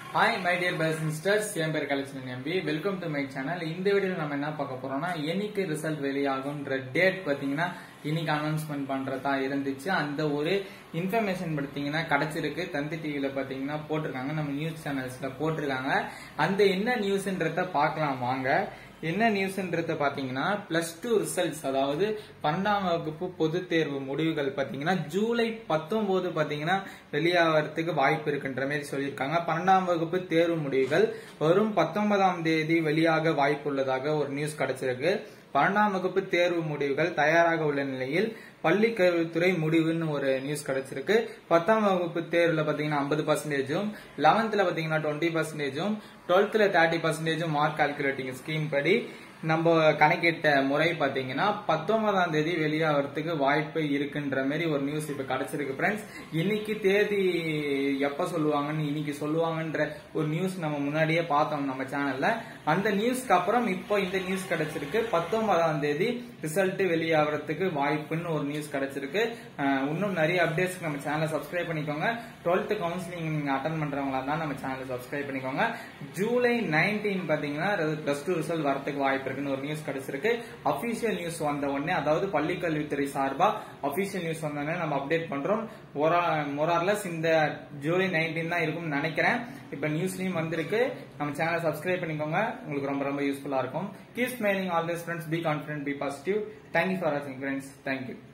hi my dear brothers sisters என் பேர் கலெக்ஷன் எம்பி வெல்கம் டு மை சேனல் இந்த வீடியோல நம்ம என்ன பார்க்க போறோம்னா என்னைக்கு ரிசல்ட் வெளியாகும்ன்ற டேட் பாத்தீங்கன்னா இன்னைக்கு அனௌன்ஸ்மெண்ட் பண்றதா இருந்துச்சு அந்த ஒரு இன்ஃபர்மேஷன் பார்த்தீங்கன்னா கிடைச்சிருக்கு தந்தி டிவில பாத்தீங்கன்னா போட்டிருக்காங்க நம்ம நியூஸ் சேனல்ஸ்ல போட்டிருக்காங்க அந்த என்ன நியூஸ்ன்றத பார்க்கலாம் வாங்க என்ன நியூஸ்ன்றத பாத்தீங்கன்னா பிளஸ் டூ ரிசல்ட்ஸ் அதாவது பன்னெண்டாம் வகுப்பு பொதுத் தேர்வு முடிவுகள் பாத்தீங்கன்னா ஜூலை பத்தொன்பது பாத்தீங்கன்னா வெளியாகிறதுக்கு வாய்ப்பு இருக்குன்ற மாதிரி சொல்லியிருக்காங்க பன்னெண்டாம் வகுப்பு தேர்வு முடிவுகள் வரும் பத்தொன்பதாம் தேதி வெளியாக வாய்ப்பு உள்ளதாக ஒரு நியூஸ் கிடைச்சிருக்கு பன்னெண்டாம் வகுப்பு தேர்வு முடிவுகள் தயாராக உள்ள நிலையில் பள்ளி கல்வித்துறை முடிவுன்னு ஒரு நியூஸ் கிடைச்சிருக்கு பத்தாம் வகுப்பு தேர்வுல பாத்தீங்கன்னா ஐம்பது பர்சன்டேஜும் லெவன்த்ல பாத்தீங்கன்னா டுவெண்ட்டி பர்சன்டேஜும் டுவெல்த்ல தேர்ட்டி பர்சன்டேஜும் மார்க் கால்குலேட்டிங் ஸ்கீம் படி நம்ம கணக்கிட்ட முறை பாத்தீங்கன்னா பத்தொன்பதாம் தேதி வெளியாகிறதுக்கு வாய்ப்பு இருக்குன்ற மாதிரி ஒரு நியூஸ் இப்ப கிடைச்சிருக்கு ஃப்ரெண்ட்ஸ் இன்னைக்கு தேதி எப்ப சொல்லுவாங்கன்னு இன்னைக்கு சொல்லுவாங்கன்ற ஒரு நியூஸ் நம்ம முன்னாடியே பார்த்தோம் நம்ம சேனல்ல அந்த நியூஸ்க்கு அப்புறம் இப்போ இந்த நியூஸ் கிடைச்சிருக்கு பத்தொன்பதாம் தேதி ரிசல்ட் வெளியாகிறதுக்கு வாய்ப்புன்னு ஒரு நியூஸ் கிடைச்சிருக்கு அஹ் இன்னும் நிறைய அப்டேட்ஸ்க்கு நம்ம சேனலை சப்ஸ்கிரைப் பண்ணிக்கோங்க டுவெல்த் கவுன்சிலிங் நீங்க அட்டன் பண்றவங்களா தான் நம்ம சேனலை சப்ஸ்கிரைப் பண்ணிக்கோங்க ஜூலை நைன்டீன் பாத்தீங்கன்னா பிளஸ் டூ ரிசல்ட் வரதுக்கு வாய்ப்பு இருக்குன்னு ஒரு நியூஸ் கிடைச்சிருக்கு அபிஷியல் நியூஸ் வந்த உடனே அதாவது பள்ளி கல்வித்துறை சார்பா அபிஷியல் நியூஸ் வந்த உடனே நம்ம அப்டேட் பண்றோம் மொரார்லஸ் இந்த ஜூலை நைன்டீன் தான் இருக்கும்னு நினைக்கிறேன் இப்ப நியூஸ்லயும் வந்திருக்கு நம்ம சேனலை சப்ஸ்கிரைப் பண்ணிக்கோங்க உங்களுக்கு ரொம்ப ரொம்ப யூஸ்ஃபுல்லா இருக்கும் keep smiling all this friends be confident be positive thank you for வாட்சிங் ஃப்ரெண்ட்ஸ் தேங்க்யூ